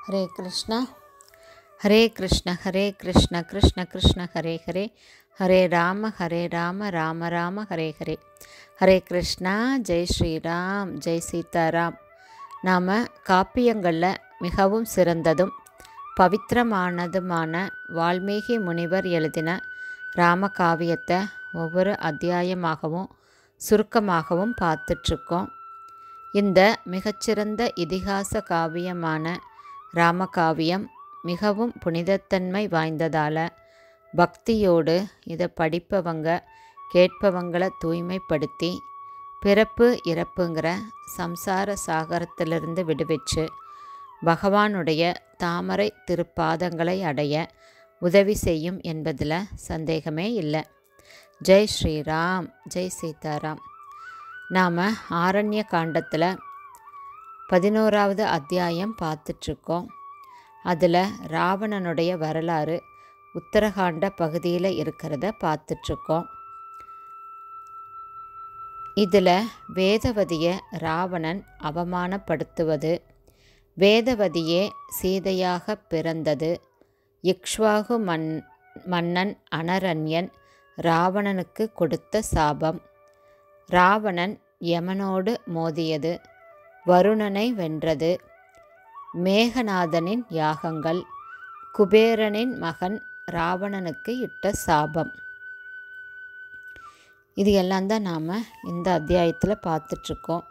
ஹரே கிருஷ்ணா ஹரே கிருஷ்ண ஹரே கிருஷ்ண கிருஷ்ண கிருஷ்ண ஹரே ஹரே ஹரே ராம ஹரே ராம ராம ராம ஹரே ஹரே ஹரே கிருஷ்ணா ஜெய் ஸ்ரீராம் ஜெய் சீதாராம் நாம் காப்பியங்களில் மிகவும் சிறந்ததும் பவித்திரமானதுமான வால்மீகி முனிவர் எழுதின ராமகாவியத்தை ஒவ்வொரு அத்தியாயமாகவும் சுருக்கமாகவும் பார்த்துட்ருக்கோம் இந்த மிகச்சிறந்த இதிகாச காவியமான ராமகாவியம் மிகவும் புனிதத்தன்மை வாய்ந்ததால் பக்தியோடு இதை படிப்பவங்க கேட்பவங்களை தூய்மைப்படுத்தி பிறப்பு இறப்புங்கிற சம்சார சாகரத்திலிருந்து விடுவிச்சு பகவானுடைய தாமரை திருப்பாதங்களை அடைய உதவி செய்யும் என்பதில் சந்தேகமே இல்லை ஜெய் ஸ்ரீராம் ஜெய் சீதாராம் நாம் ஆரண்ய காண்டத்தில் பதினோராவது அத்தியாயம் பார்த்துட்ருக்கோம் அதில் ராவணனுடைய வரலாறு உத்தரகாண்ட பகுதியில் இருக்கிறத பார்த்துட்ருக்கோம் இதில் வேதவதியை ராவணன் அவமானப்படுத்துவது வேதவதியே சீதையாக பிறந்தது இக்ஷ்வாகு மன் மன்னன் அனரண்யன் ராவணனுக்கு கொடுத்த சாபம் ராவணன் யமனோடு மோதியது வருணனை வென்றது மேகநாதனின் யாகங்கள் குபேரனின் மகன் ராவணனுக்கு இட்ட சாபம் இது எல்லாம் தான் நாம் இந்த அத்தியாயத்தில் பார்த்துட்ருக்கோம்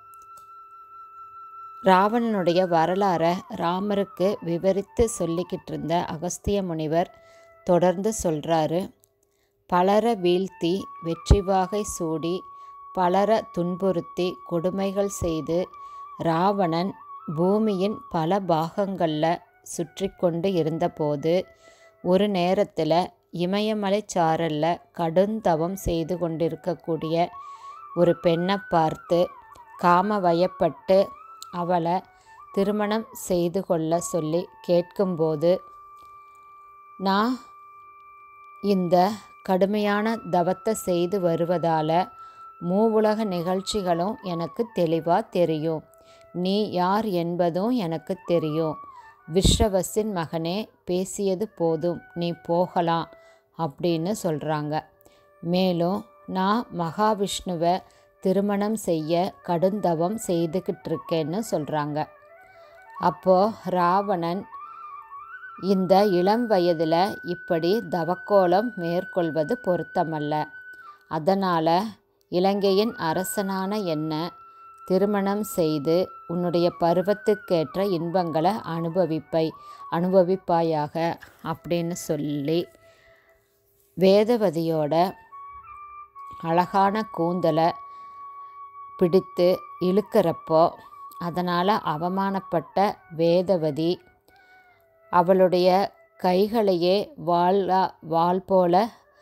ராவணனுடைய வரலாறை ராமருக்கு விவரித்து சொல்லிக்கிட்டு இருந்த அகஸ்திய முனிவர் தொடர்ந்து சொல்கிறாரு பலரை வீழ்த்தி வெற்றி வாகை சூடி பலரை துன்புறுத்தி கொடுமைகள் செய்து ராவணன் பூமியின் பல பாகங்களில் சுற்றி கொண்டு இருந்தபோது ஒரு நேரத்தில் இமயமலை சாரலில் கடுந்தவம் செய்து கொண்டிருக்கக்கூடிய ஒரு பெண்ணை பார்த்து காம வயப்பட்டு அவளை திருமணம் செய்து கொள்ள சொல்லி கேட்கும்போது நான் இந்த கடுமையான தவத்தை செய்து வருவதால் மூவுலக நிகழ்ச்சிகளும் எனக்கு தெளிவாக தெரியும் நீ யார் என்பதும் எனக்கு தெரியும் விஸ்ரவசின் மகனே பேசியது போதும் நீ போகலாம் அப்படின்னு சொல்கிறாங்க மேலும் நான் மகாவிஷ்ணுவை திருமணம் செய்ய கடுந்தவம் செய்துக்கிட்டு இருக்கேன்னு சொல்கிறாங்க அப்போது ராவணன் இந்த இளம் வயதில் இப்படி தவக்கோலம் மேற்கொள்வது பொருத்தமல்ல அதனால் இலங்கையின் அரசனான என்ன திருமணம் செய்து உன்னுடைய பருவத்துக்கேற்ற இன்பங்களை அனுபவிப்பை அனுபவிப்பாயாக அப்படின்னு சொல்லி வேதவதியோட அழகான கூந்தலை பிடித்து இழுக்கிறப்போ அதனால் அவமானப்பட்ட வேதவதி அவளுடைய கைகளையே வாளா வாள் போல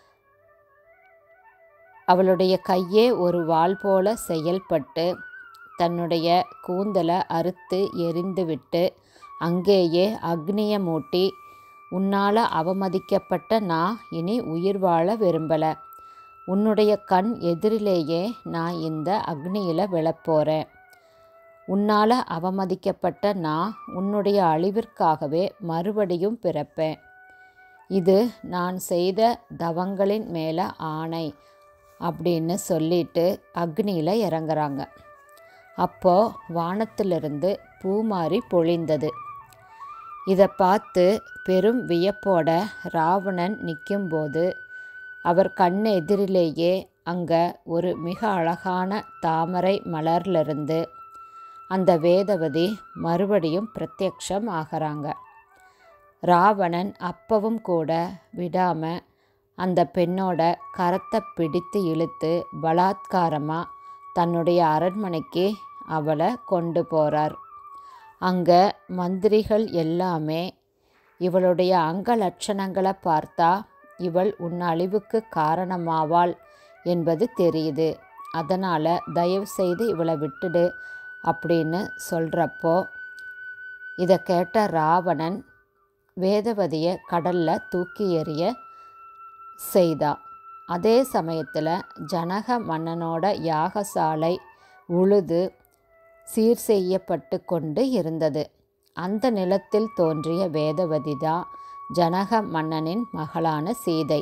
அவளுடைய கையே ஒரு வாள் போல செயல்பட்டு தன்னுடைய கூந்தலை அறுத்து எரிந்துவிட்டு அங்கேயே அக்னியை மூட்டி உன்னால் அவமதிக்கப்பட்ட நான் இனி உயிர் வாழ விரும்பலை உன்னுடைய கண் எதிரிலேயே நான் இந்த அக்னியில் விழப்போகிறேன் உன்னால் அவமதிக்கப்பட்ட நான் உன்னுடைய அழிவிற்காகவே மறுபடியும் பிறப்பேன் இது நான் செய்த தவங்களின் மேலே ஆணை அப்படின்னு சொல்லிட்டு அக்னியில் இறங்குறாங்க அப்போது வானத்திலிருந்து பூமாரி பொழிந்தது இதை பார்த்து பெரும் வியப்போட ராவணன் நிற்கும்போது அவர் கண் எதிரிலேயே அங்கே ஒரு மிக அழகான தாமரை மலர்லிருந்து அந்த வேதவதி மறுபடியும் பிரத்யக்ஷம் ஆகிறாங்க ராவணன் அப்பவும் கூட விடாமல் அந்த பெண்ணோட கரத்தை பிடித்து இழுத்து பலாத்காரமாக தன்னுடைய அரண்மனைக்கு அவளை கொண்டு போகிறார் அங்கே மந்திரிகள் எல்லாமே இவளுடைய அங்க லட்சணங்களை பார்த்தா இவள் உன் அழிவுக்கு காரணமாவாள் என்பது தெரியுது அதனால் தயவு செய்து இவளை விட்டுடு அப்படின்னு சொல்கிறப்போ இதை கேட்ட ராவணன் வேதவதியை கடலில் தூக்கி எறிய செய்தா அதே சமயத்தில் ஜனக மன்னனோட யாகசாலை உழுது சீர் செய்யப்பட்டு கொண்டு இருந்தது அந்த நிலத்தில் தோன்றிய வேதவதி தான் ஜனக மன்னனின் மகளான சீதை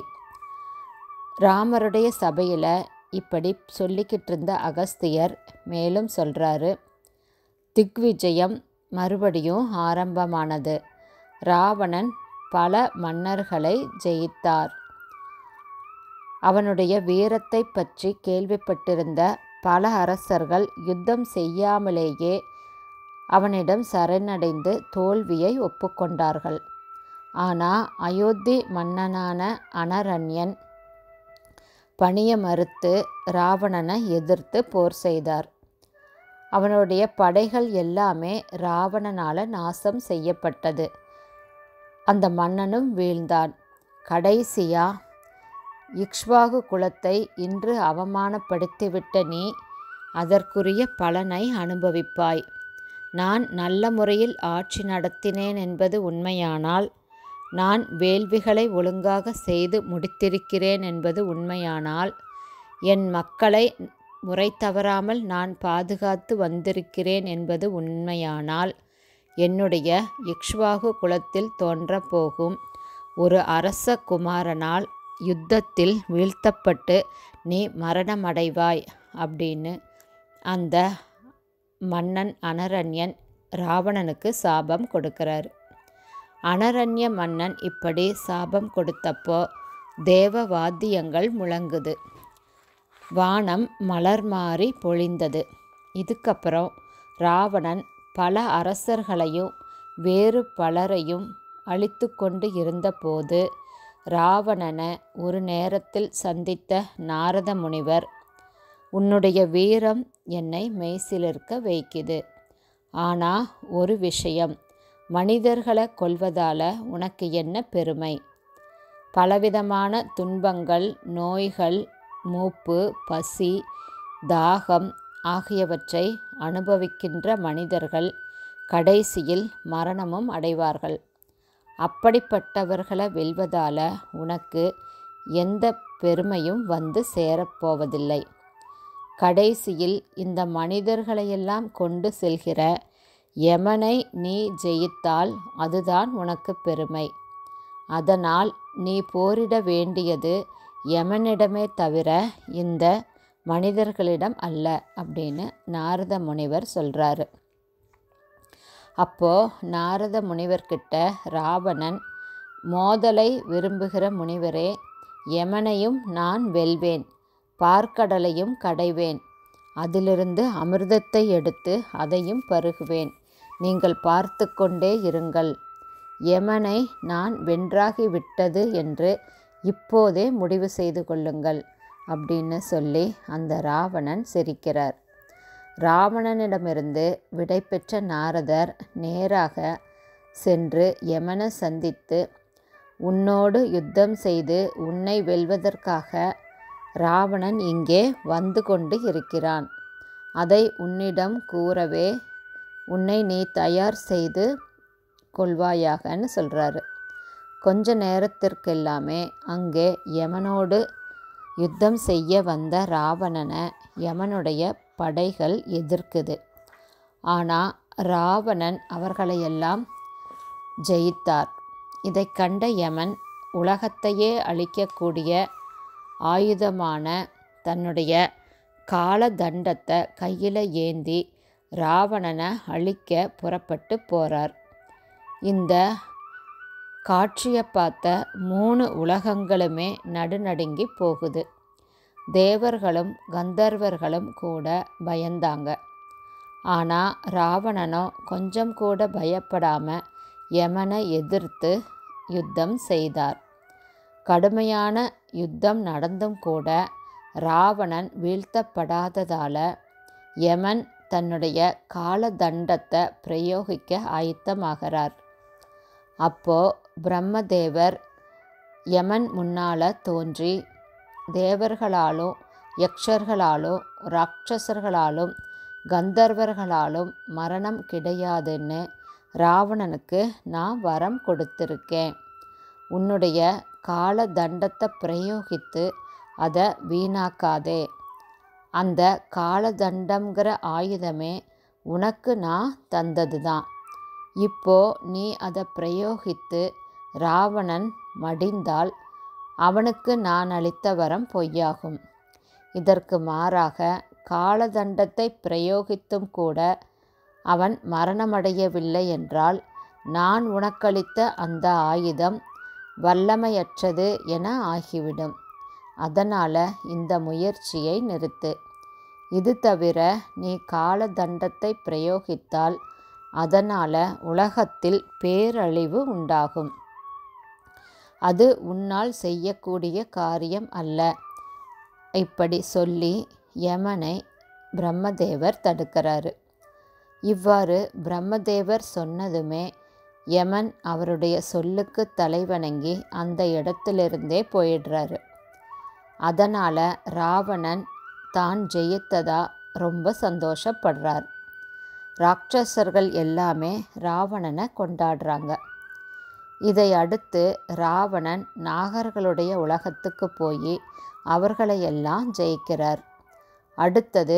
ராமருடைய சபையில் இப்படி சொல்லிக்கிட்டு இருந்த அகஸ்தியர் மேலும் சொல்கிறாரு திக்விஜயம் மறுபடியும் ஆரம்பமானது ராவணன் பல மன்னர்களை ஜெயித்தார் அவனுடைய வீரத்தை பற்றி கேள்விப்பட்டிருந்த பல அரசர்கள் யுத்தம் செய்யாமலேயே அவனிடம் சரணடைந்து தோல்வியை ஒப்புக்கொண்டார்கள் ஆனால் அயோத்தி மன்னனான அனரண்யன் பணிய மறுத்து ராவணனை எதிர்த்து போர் செய்தார் அவனுடைய படைகள் எல்லாமே ராவணனால் நாசம் செய்யப்பட்டது அந்த மன்னனும் வீழ்ந்தான் கடைசியா இக்ஷ்வாகு குலத்தை இன்று அவமானப்படுத்திவிட்ட நீ அதற்குரிய பலனை அனுபவிப்பாய் நான் நல்ல முறையில் ஆட்சி நடத்தினேன் என்பது உண்மையானால் நான் வேள்விகளை ஒழுங்காக செய்து முடித்திருக்கிறேன் என்பது உண்மையானால் என் மக்களை முறை தவறாமல் நான் பாதுகாத்து வந்திருக்கிறேன் என்பது உண்மையானால் என்னுடைய இக்ஷ்வாகு குலத்தில் தோன்றப்போகும் ஒரு அரச குமாரனால் யுத்தத்தில் வீழ்த்தப்பட்டு நீ மரணமடைவாய் அப்படின்னு அந்த மன்னன் அனரண்யன் ராவணனுக்கு சாபம் கொடுக்கிறார் அனரண்ய மன்னன் இப்படி சாபம் கொடுத்தப்போ தேவ வாத்தியங்கள் முழங்குது வானம் மலர் மாறி பொழிந்தது இதுக்கப்புறம் ராவணன் பல அரசர்களையும் வேறு பலரையும் அழித்து கொண்டு இருந்தபோது ராவணனை ஒரு நேரத்தில் சந்தித்த நாரத முனிவர் உன்னுடைய வீரம் என்னை மெய்சிலிருக்க வைக்குது ஆனால் ஒரு விஷயம் மனிதர்களை கொல்வதால் உனக்கு என்ன பெருமை பலவிதமான துன்பங்கள் நோய்கள் மூப்பு பசி தாகம் ஆகியவற்றை அனுபவிக்கின்ற மனிதர்கள் கடைசியில் மரணமும் அடைவார்கள் அப்படிப்பட்டவர்களை வெல்வதால் உனக்கு எந்த பெருமையும் வந்து சேரப்போவதில்லை கடைசியில் இந்த மனிதர்களையெல்லாம் கொண்டு செல்கிற யமனை நீ ஜெயித்தால் அதுதான் உனக்கு பெருமை அதனால் நீ போரிட வேண்டியது யமனிடமே தவிர இந்த மனிதர்களிடம் அல்ல அப்படின்னு நாரத முனிவர் சொல்கிறாரு அப்போது நாரத முனிவர்கிட்ட ராவணன் மோதலை விரும்புகிற முனிவரே யமனையும் நான் வெல்வேன் பார்க்கடலையும் கடைவேன் அதிலிருந்து அமிர்தத்தை எடுத்து அதையும் பருகுவேன் நீங்கள் பார்த்து கொண்டே இருங்கள் யமனை நான் வென்றாகி விட்டது என்று இப்போதே முடிவு செய்து கொள்ளுங்கள் அப்படின்னு சொல்லி அந்த ராவணன் சிரிக்கிறார் ராவணனிடமிருந்து விடை பெற்ற நாரதர் நேராக சென்று யமனை சந்தித்து உன்னோடு யுத்தம் செய்து உன்னை வெல்வதற்காக ராவணன் இங்கே வந்து கொண்டு இருக்கிறான் அதை உன்னிடம் கூறவே உன்னை நீ தயார் செய்து கொள்வாயாகன்னு சொல்கிறாரு கொஞ்ச நேரத்திற்கெல்லாமே அங்கே யமனோடு யுத்தம் செய்ய வந்த ராவணனை யமனுடைய படைகள் எதிர்க்குது ஆனால் ராவணன் அவர்களையெல்லாம் ஜெயித்தார் இதை கண்ட யமன் உலகத்தையே அழிக்கக்கூடிய ஆயுதமான தன்னுடைய கால தண்டத்தை கையில் ஏந்தி ராவணனை அழிக்க புறப்பட்டு போகிறார் இந்த காட்சியை பார்த்த மூணு உலகங்களுமே நடுநடுங்கி போகுது தேவர்களும் கந்தர்வர்களும் கூட பயந்தாங்க ஆனால் ராவணனோ கொஞ்சம் கூட பயப்படாமல் யமனை எதிர்த்து யுத்தம் செய்தார் கடுமையான யுத்தம் நடந்தும் கூட ராவணன் வீழ்த்தப்படாததால் யமன் தன்னுடைய கால தண்டத்தை பிரயோகிக்க ஆயத்தமாகிறார் அப்போ பிரம்மதேவர் யமன் முன்னால் தோன்றி தேவர்களாலும் யக்ஷர்களாலும் ராட்சசர்களாலும் கந்தர்வர்களாலும் மரணம் கிடையாதுன்னு ராவணனுக்கு நான் வரம் கொடுத்துருக்கேன் உன்னுடைய கால தண்டத்தை பிரயோகித்து அதை வீணாக்காதே அந்த கால தண்டம்ங்கிற ஆயுதமே உனக்கு நான் தந்தது தான் இப்போ நீ அதை பிரயோகித்து ராவணன் மடிந்தால் அவனுக்கு நான் அளித்த வரம் பொய்யாகும் இதற்கு மாறாக காலதண்டத்தை பிரயோகித்தும் கூட அவன் மரணமடையவில்லை என்றால் நான் உனக்களித்த அந்த ஆயுதம் வல்லமையற்றது என ஆகிவிடும் அதனால் இந்த முயற்சியை நிறுத்து இது தவிர நீ காலதண்டத்தை பிரயோகித்தால் அதனால் உலகத்தில் பேரழிவு உண்டாகும் அது உன்னால் செய்யக்கூடிய காரியம் அல்ல இப்படி சொல்லி யமனை பிரம்மதேவர் தடுக்கிறாரு இவ்வாறு பிரம்மதேவர் சொன்னதுமே யமன் அவருடைய சொல்லுக்கு தலைவணங்கி அந்த இடத்திலிருந்தே போயிடுறாரு அதனால் ராவணன் தான் ஜெயித்ததா ரொம்ப சந்தோஷப்படுறார் ராட்சசர்கள் எல்லாமே ராவணனை கொண்டாடுறாங்க இதை அடுத்து ராவணன் நாகர்களுடைய உலகத்துக்கு போய் அவர்களையெல்லாம் ஜெயிக்கிறார் அடுத்தது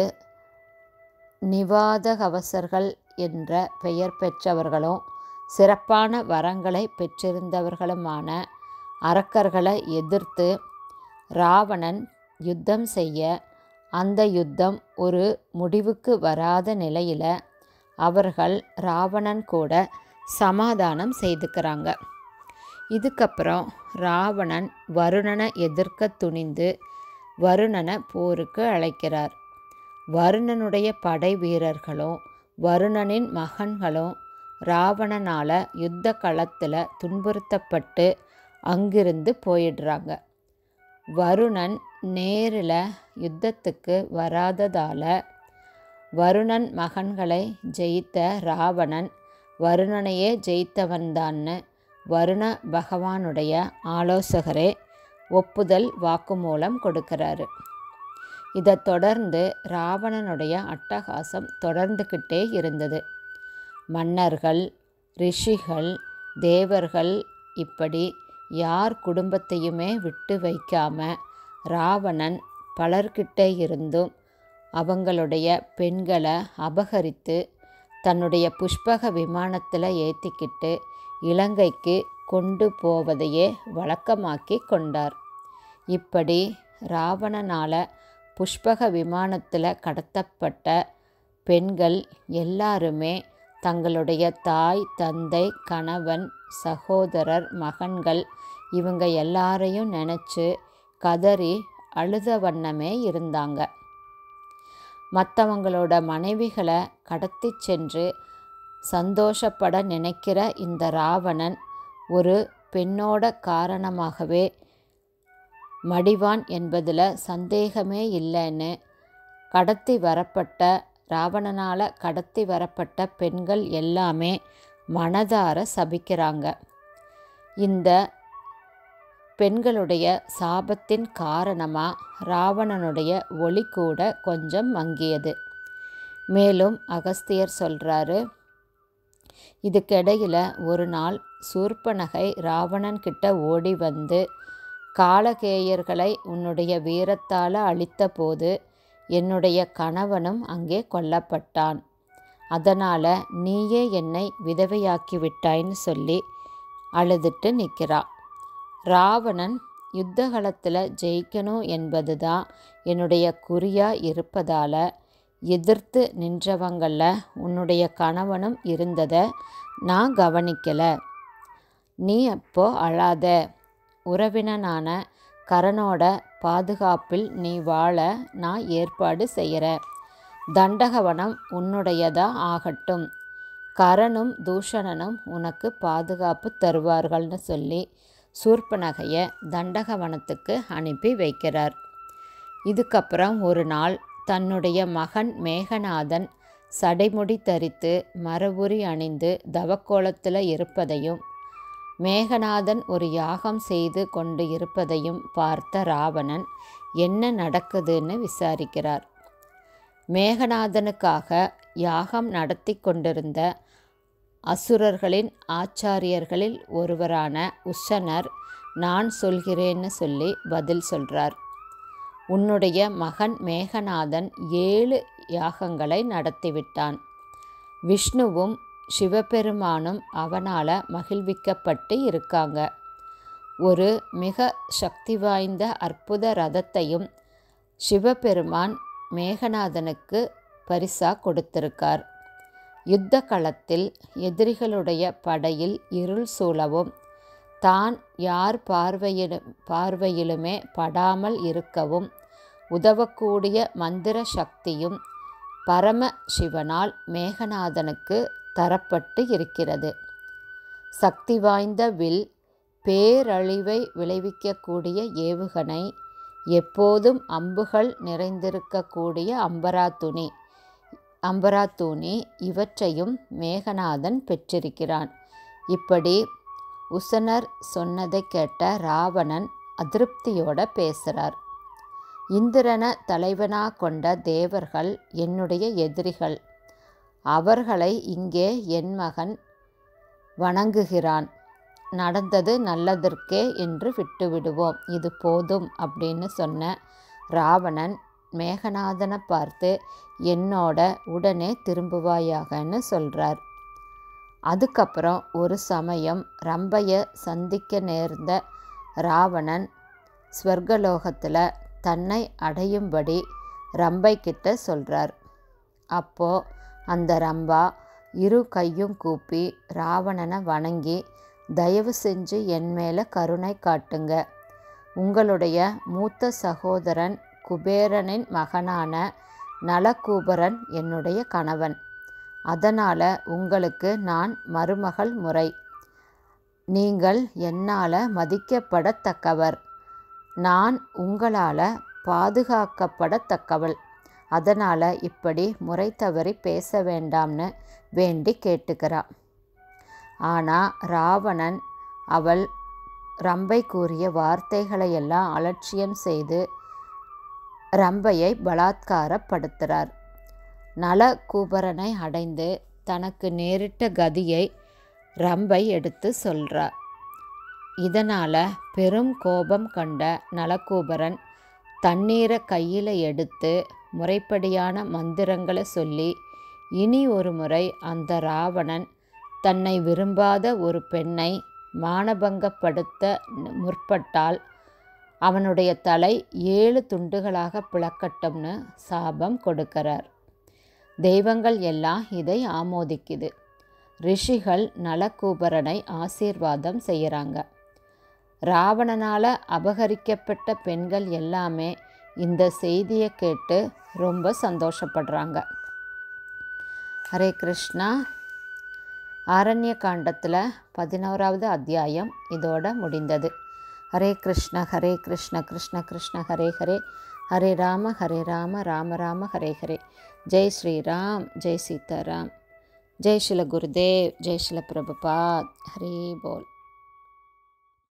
நிவாதகவசர்கள் என்ற பெயர் பெற்றவர்களும் சிறப்பான வரங்களை பெற்றிருந்தவர்களுமான அரக்கர்களை எதிர்த்து ராவணன் யுத்தம் செய்ய அந்த யுத்தம் ஒரு முடிவுக்கு வராத நிலையில் அவர்கள் ராவணன் கூட சமாதானம் செய்துக்கிறாங்க இதுக்கப்புறம் ராவணன் வருணனை எதிர்க்க துணிந்து வருணனை போருக்கு அழைக்கிறார் வருணனுடைய படை வீரர்களும் வருணனின் மகன்களும் ராவணனால் யுத்த களத்தில் துன்புறுத்தப்பட்டு அங்கிருந்து போயிடுறாங்க வருணன் நேரில் யுத்தத்துக்கு வராததால் வருணன் மகன்களை ஜெயித்த ராவணன் வருணனையே ஜெயித்தவன்தான்னு வருண பகவானுடைய ஆலோசகரே ஒப்புதல் வாக்குமூலம் கொடுக்கிறாரு இதை தொடர்ந்து ராவணனுடைய அட்டகாசம் தொடர்ந்துக்கிட்டே இருந்தது மன்னர்கள் ரிஷிகள் தேவர்கள் இப்படி யார் குடும்பத்தையுமே விட்டு வைக்காம ராவணன் பலர்கிட்ட இருந்தும் அவங்களுடைய பெண்களை அபகரித்து தன்னுடைய புஷ்பக விமானத்தில் ஏற்றிக்கிட்டு இலங்கைக்கு கொண்டு போவதையே வழக்கமாக்கி கொண்டார் இப்படி ராவணனால் புஷ்பக விமானத்தில் கடத்தப்பட்ட பெண்கள் எல்லாருமே தங்களுடைய தாய் தந்தை கணவன் சகோதரர் மகன்கள் இவங்க எல்லாரையும் நினச்சி கதறி அழுத வண்ணமே இருந்தாங்க மற்றவங்களோட மனைவிகளை கடத்தி சென்று சந்தோஷப்பட நினைக்கிற இந்த ராவணன் ஒரு பெண்ணோட காரணமாகவே மடிவான் என்பதில் சந்தேகமே இல்லைன்னு கடத்தி வரப்பட்ட ராவணனால் கடத்தி வரப்பட்ட பெண்கள் எல்லாமே மனதார சபிக்கிறாங்க இந்த பெண்களுடைய சாபத்தின் காரணமாக ராவணனுடைய ஒளி கூட கொஞ்சம் மங்கியது மேலும் அகஸ்தியர் சொல்கிறாரு இதுக்கிடையில் ஒரு நாள் சூர்பனகை ராவணன் கிட்ட ஓடி வந்து காலகேயர்களை உன்னுடைய வீரத்தால் அழித்தபோது என்னுடைய கணவனும் அங்கே கொல்லப்பட்டான் அதனால் நீயே என்னை விதவையாக்கி விட்டாய்ன்னு சொல்லி அழுதுட்டு நிற்கிறா ராவணன் யுத்தகலத்தில் ஜெயிக்கணும் என்பது தான் என்னுடைய குறியாக இருப்பதால் எதிர்த்து நின்றவங்களில் உன்னுடைய கணவனும் இருந்ததை நான் கவனிக்கலை நீ அப்போ அழாத உறவினனான கரனோட பாதுகாப்பில் நீ வாழ நான் ஏற்பாடு செய்கிறேன் தண்டகவனம் உன்னுடையதா ஆகட்டும் கரனும் தூஷணனும் உனக்கு பாதுகாப்பு தருவார்கள்னு சொல்லி சூர்பனகையை தண்டகவனத்துக்கு அனுப்பி வைக்கிறார் இதுக்கப்புறம் ஒரு நாள் தன்னுடைய மகன் மேகநாதன் சடைமுடி தரித்து மரபுரி அணிந்து தவக்கோலத்தில் இருப்பதையும் மேகநாதன் ஒரு யாகம் செய்து கொண்டு இருப்பதையும் பார்த்த ராவணன் என்ன நடக்குதுன்னு விசாரிக்கிறார் மேகநாதனுக்காக யாகம் நடத்தி கொண்டிருந்த அசுரர்களின் ஆச்சாரியர்களில் ஒருவரான உஷனர் நான் சொல்கிறேன்னு சொல்லி பதில் சொல்கிறார் உன்னுடைய மகன் மேகநாதன் ஏழு யாகங்களை நடத்திவிட்டான் விஷ்ணுவும் சிவபெருமானும் அவனால் மகிழ்விக்கப்பட்டு இருக்காங்க ஒரு மிக சக்தி வாய்ந்த அற்புத ரதத்தையும் சிவபெருமான் மேகநாதனுக்கு பரிசா கொடுத்திருக்கார் யுத்த களத்தில் எதிரிகளுடைய படையில் இருள் சூழவும் தான் யார் பார்வையிலும் பார்வையிலுமே படாமல் இருக்கவும் உதவக்கூடிய மந்திர சக்தியும் பரம சிவனால் மேகநாதனுக்கு தரப்பட்டு இருக்கிறது சக்தி வாய்ந்த வில் பேரழிவை விளைவிக்கக்கூடிய ஏவுகணை எப்போதும் அம்புகள் நிறைந்திருக்கக்கூடிய அம்பரா துணி அம்பரா துணி இவற்றையும் மேகநாதன் பெற்றிருக்கிறான் இப்படி உசனர் சொன்னதை கேட்ட ராவணன் அதிருப்தியோட பேசுகிறார் இந்திரனை தலைவனாக கொண்ட தேவர்கள் என்னுடைய எதிரிகள் அவர்களை இங்கே என் மகன் வணங்குகிறான் நடந்தது நல்லதற்கே என்று விட்டுவிடுவோம் இது போதும் அப்படின்னு சொன்ன ராவணன் மேகநாதனை பார்த்து என்னோட உடனே திரும்புவாயாகன்னு சொல்கிறார் அதுக்கப்புறம் ஒரு சமயம் ரம்பையை சந்திக்க நேர்ந்த ராவணன் ஸ்வர்கலோகத்தில் தன்னை அடையும்படி ரம்பை கிட்ட சொல்கிறார் அப்போ அந்த ரம்பா இரு கையும் கூப்பி ராவணனை வணங்கி தயவு செஞ்சு என் மேலே கருணை காட்டுங்க உங்களுடைய மூத்த சகோதரன் குபேரனின் மகனான நலகூபரன் என்னுடைய கணவன் அதனால் உங்களுக்கு நான் மருமகள் முறை நீங்கள் என்னால் மதிக்கப்படத்தக்கவர் நான் உங்களால் பாதுகாக்கப்படத்தக்கவள் அதனால் இப்படி முறை தவறி பேச வேண்டாம்னு வேண்டி கேட்டுக்கிறா ஆனால் ராவணன் அவள் ரம்பை கூறிய வார்த்தைகளையெல்லாம் அலட்சியம் செய்து ரம்பையை பலாத்காரப்படுத்துகிறார் நலகூபரனை அடைந்து தனக்கு நேரிட்ட கதியை ரம்பை எடுத்து சொல்கிறார் இதனால் பெரும் கோபம் கண்ட நலகூபரன் தண்ணீரை கையில் எடுத்து முறைப்படியான மந்திரங்களை சொல்லி இனி ஒரு முறை அந்த ராவணன் தன்னை விரும்பாத ஒரு பெண்ணை மானபங்கப்படுத்த முற்பட்டால் அவனுடைய தலை ஏழு துண்டுகளாக பிளக்கட்டும்னு சாபம் கொடுக்கிறார் தெய்வங்கள் எல்லாம் இதை ஆமோதிக்குது ரிஷிகள் நலக்கூபரனை ஆசீர்வாதம் செய்கிறாங்க ராவணனால் அபகரிக்கப்பட்ட பெண்கள் எல்லாமே இந்த செய்தியை கேட்டு ரொம்ப சந்தோஷப்படுறாங்க ஹரே கிருஷ்ணா ஆரண்ய காண்டத்தில் பதினோராவது அத்தியாயம் இதோட முடிந்தது ஹரே கிருஷ்ண ஹரே கிருஷ்ண கிருஷ்ண கிருஷ்ண ஹரே ஹரே ஹரே ராம ஹரே ராம ராம ராம ஹரே ஹரே ஜெய் ஸ்ரீராம் ஜெய் சீதாராம் ஜெய் ஸ்ரீல குருதேவ் ஜெய் ஸ்ரீல பிரபுபாத் ஹரே போல்